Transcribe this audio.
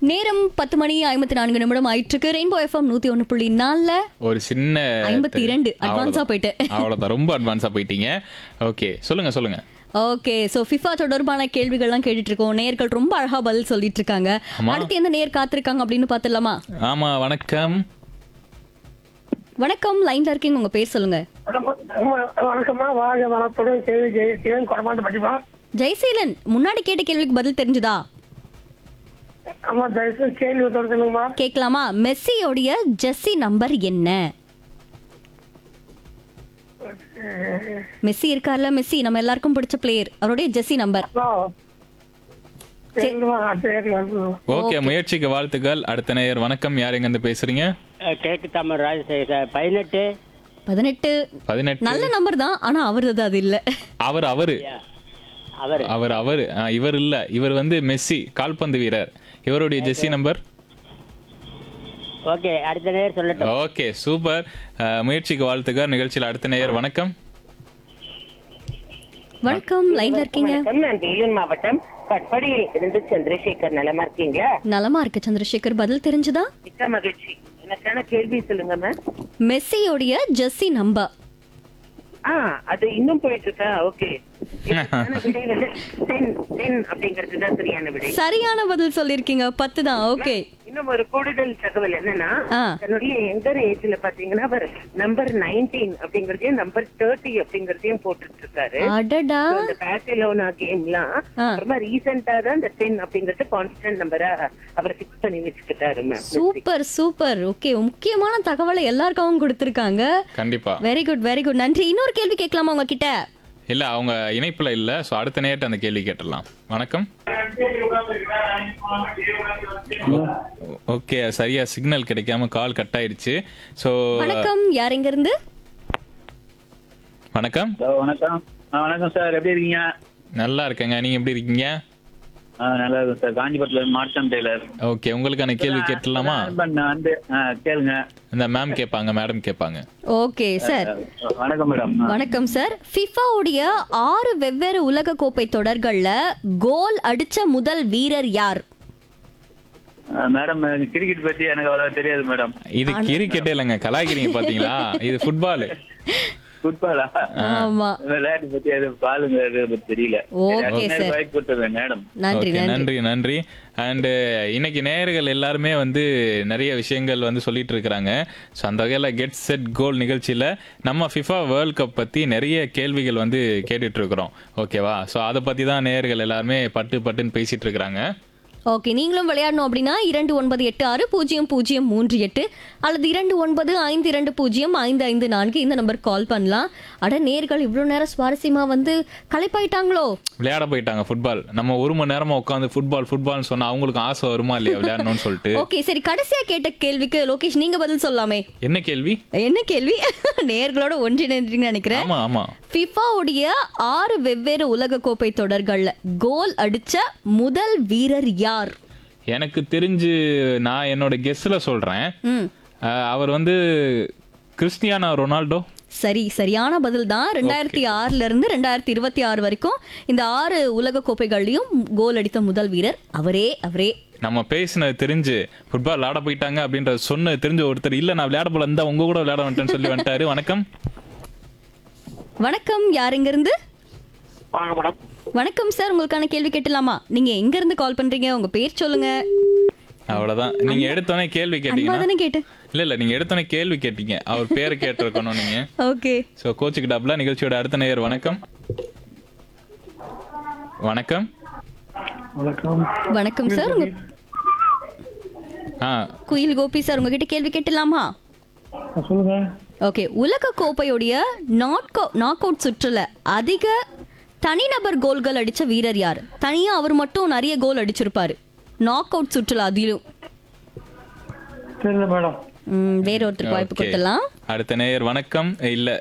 நேரம் பத்து மணி ஐம்பத்தி நான்கு நிமிடம் ஆயிட்டு இருக்கு ரெயின்போ எஃப்எம் நூத்தி ஒண்ணு புள்ளி நாலுல ஒரு சின்ன ஐம்பத்தி இரண்டு அவ்வளவுதான். அட்வான்ஸா போயிட்டேன் அவ்வளவுதான் ரொம்ப அட்வான்ஸா போயிட்டீங்க ஓகே சொல்லுங்க சொல்லுங்க ஓகே சோ ஃபிஃபா தொடர்பான கேள்விகள்லாம் கேட்டுட்டு இருக்கோம் நேர்கள் ரொம்ப அழகா பதில் சொல்லிட்டு இருக்காங்க ஆமா. அடுத்து எந்த நேர் காத்திருக்காங்க அப்படின்னு பாத்துடலாமா ஆமா வணக்கம் வணக்கம் லைன்ல இருக்கீங்க உங்க பேர் சொல்லுங்க வணக்கம்மா வாழ்க வளத்துடன் செய்தி ஜெயசீலன் கொடமாண்டு படிப்பா ஜெயசீலன் முன்னாடி கேட்ட கேள்விக்கு பதில் தெரிஞ்சுதா அம்மா தயவுசெய்து கேள்வி தொடர்ந்துங்கம்மா கேட்கலாமா மெஸ்ஸியோடைய ஜெர்சி நம்பர் என்ன மெஸ்ஸி இருக்கார்ல மெஸ்ஸி நம்ம எல்லாருக்கும் பிடிச்ச பிளேயர் அவருடைய ஜெர்சி நம்பர் சரிங்கம்மா அடுத்த ஏறி வந்து ஓகே முயற்சிக்கு வாழ்த்துக்கள் அடுத்த நேயர் வணக்கம் யார் எங்க இருந்து பேசுறீங்க கேக்கு தமிழ் ராஜசேகர் பதினெட்டு பதினெட்டு பதினெட்டு நல்ல நம்பர் தான் ஆனா அவரது அது இல்ல அவர் அவரு அவர் அவர் அவரு ஆ, இவர் இல்ல இவர் வந்து மெஸ்ஸி கால்பந்து வீரர் இவருடைய ஜெர்சி நம்பர் ஓகே அடுத்த நேரம் சொல்லட்டும் ஓகே சூப்பர் ஆ, முயற்சிக்கு வாழ்த்துக்கள் நிகழ்ச்சியில் அடுத்த நேயர் வணக்கம் வணக்கம் லைன்ல இருக்கீங்க வணக்கம் நான் வேலூர் மாவட்டம் பட்படியில் இருந்து சந்திரசேகர் நலமா இருக்கீங்களா நலமா இருக்கு சந்திரசேகர் பதில் தெரிஞ்சுதா மிக்க மகிழ்ச்சி எனக்கான கேள்வி சொல்லுங்க மேம் மெஸ்ஸியோடைய ஜெர்சி நம்பர் ஆ அது இன்னும் போயிட்டு இருக்கா ஓகே எனக்கான விடை வந்து டென் டென் அப்படிங்கிறது தான் சரியான விடை சரியான பதில் சொல்லிருக்கீங்க பத்து தான் ஓகே இன்னும் ஒரு கூடுதல் தகவல் என்னன்னா ஆ. தன்னுடைய எங்கர் ஏஜ்ல பாத்தீங்கன்னா அவர் நம்பர் நைன்டீன் அப்படிங்கறதையும் நம்பர் தேர்ட்டி அப்படிங்கறதையும் போட்டுட்டு இருக்காரு அடடா So, இந்த பார்சிலோனா கேம்லாம் ஆ. ரொம்ப ரீசெண்டா தான் இந்த டென் அப்படிங்கறது கான்ஸ்டன்ட் நம்பரா அவர் பிக்ஸ் பண்ணி வச்சுக்கிட்டாரு மேம் சூப்பர் சூப்பர் ஓகே முக்கியமான தகவலை எல்லாருக்காகவும் கொடுத்திருக்காங்க கண்டிப்பா வெரி குட் வெரி குட் நன்றி இன்னொரு கேள்வி கேட்கலாமா உங்ககிட்ட இல்ல அவங்க இணைப்புல இல்ல சோ அடுத்த நேரத்தை அந்த கேள்வி கேட்டுடலாம் வணக்கம் ஓகே சரியா சிக்னல் கிடைக்காம கால் கட் ஆயிடுச்சு சோ வணக்கம் யார் எங்க இருந்து வணக்கம் ஹலோ வணக்கம் ஆ வணக்கம் சார் எப்படி இருக்கீங்க நல்லா இருக்கேங்க நீங்க எப்படி இருக்கீங்க ஆ நல்லா இருக்கும் சார் காஞ்சிபுரத்துல இருந்து மார்ச்சன் டெய்லர் ஓகே உங்களுக்கான கேள்வி கேட்டலாமா நான் வந்து ஆ, கேளுங்க இந்த மேம் கேட்பாங்க மேடம் கேட்பாங்க ஓகே சார் வணக்கம் மேடம் வணக்கம் சார் ஃபிஃபாவுடைய ஆறு வெவ்வேறு உலக கோப்பை தொடர்கள்ல கோல் அடிச்ச முதல் வீரர் யார் மேடம் கிரிக்கெட் பத்தி எனக்கு அவ்வளவு தெரியாது மேடம் இது கிரிக்கெட்டே இல்லைங்க கலாய்க்கிறீங்க பாத்தீங்களா இது ஃபுட்பால் ஃபுட்பாலா ஆமா விளையாட்டு பத்தி அது பாலுங்க அது பத்தி தெரியல Okay, sir. வாய்ப்பு கொடுத்துருவேன் மேடம் நன்றி ஓகே நன்றி நன்றி நன்றி அண்டு இன்னைக்கு நேயர்கள் எல்லாருமே வந்து நிறைய விஷயங்கள் வந்து சொல்லிட்டு இருக்கிறாங்க ஸோ அந்த வகையில் கெட் செட் கோல் நிகழ்ச்சியில் நம்ம ஃபிஃபா வேர்ல்ட் கப் பற்றி நிறைய கேள்விகள் வந்து கேட்டுட்டு இருக்கிறோம் ஓகேவா ஸோ அதை பற்றி தான் நேயர்கள் எல்லாருமே பட்டு பட்டுன்னு பேசிட்டு இருக்கிறாங்க ஓகே நீங்களும் விளையாடணும் அப்படின்னா இரண்டு ஒன்பது எட்டு ஆறு பூஜ்ஜியம் பூஜ்ஜியம் மூன்று எட்டு அல்லது இரண்டு ஒன்பது ஐந்து இரண்டு பூஜ்ஜியம் ஐந்து ஐந்து நான்கு இந்த நம்பர் கால் பண்ணலாம் அட நேர்கள் இவ்வளோ நேரம் சுவாரஸ்யமா வந்து களைப்பாயிட்டாங்களோ விளையாட போயிட்டாங்க ஃபுட்பால் நம்ம ஒரு மணி நேரமா உட்காந்து ஃபுட்பால் ஃபுட்பால்னு சொன்னா அவங்களுக்கு ஆசை வருமா இல்லையா விளையாடணும்னு சொல்லிட்டு ஓகே சரி கடைசியா கேட்ட கேள்விக்கு லோகேஷ் நீங்க பதில் சொல்லலாமே என்ன கேள்வி என்ன கேள்வி நேர்களோட ஒன்றிணைன்றீங்கன்னு நினைக்கிறேன் ஆமா ஆமா ஃபிஃபாவுடைய ஆறு வெவ்வேறு உலக கோப்பை தொடர்கள்ல கோல் அடிச்ச முதல் வீரர் யார் எனக்கு தெரிஞ்சு நான் என்னோட கெஸ்ல சொல்றேன் ம் அஹ், அவர் வந்து கிறிஸ்டியானா ரொனால்டோ சரி சரியான பதில் தான் ரெண்டாயிரத்தி ஆறுல இருந்து ரெண்டாயிரத்தி இருபத்தி ஆறு வரைக்கும் இந்த ஆறு உலக கோப்பைகள்லயும் கோல் அடித்த முதல் வீரர் அவரே அவரே நம்ம பேசினது தெரிஞ்சு ஃபுட்பால் விளையாட போயிட்டாங்க அப்படின்றது சொன்னது தெரிஞ்ச ஒருத்தர் இல்ல நான் விளையாட போல இருந்தா உங்க கூட விளையாட வந்துட்டேன்னு சொல்லி வந்துட்டாரு வணக்கம் வணக்கம் யார் எங்க இருந்து வாங்க மேடம் வணக்கம் சார் உங்களுக்கான கேள்வி கேட்டலாமா நீங்க எங்க இருந்து கால் பண்றீங்க உங்க பேர் சொல்லுங்க அவ்வளவுதான் நீங்க எடுத்தோடனே கேள்வி அன்பா கேட்டீங்கன்னா தானே கேட்டேன் இல்ல இல்ல நீங்க எடுத்தோடனே கேள்வி கேட்டீங்க அவர் பேரை கேட்டிருக்கணும் நீங்க ஓகே சோ கோச்சுக்கு டப்ல நிகழ்ச்சியோட அடுத்த நேயர் வணக்கம் வணக்கம் வணக்கம் வணக்கம் சார் உங்க ஆ குயில் கோபி சார் உங்ககிட்ட கேள்வி கேட்டலாமா சொல்லுங்க ஓகே உலக கோப்பையுடைய நாட் நாக் அவுட் சுற்றுல அதிக தனிநபர் கோல்கள் அடிச்ச வீரர் யார் தனியா அவர் மட்டும் நிறைய கோல் அடிச்சிருப்பாரு நாக் அவுட் சுற்றுல அதிலும் தெரியல மேடம் ம், வேற ஒருத்தருக்கு வாய்ப்பு Okay. கொடுத்துடலாம் அடுத்த நேயர் வணக்கம் இல்ல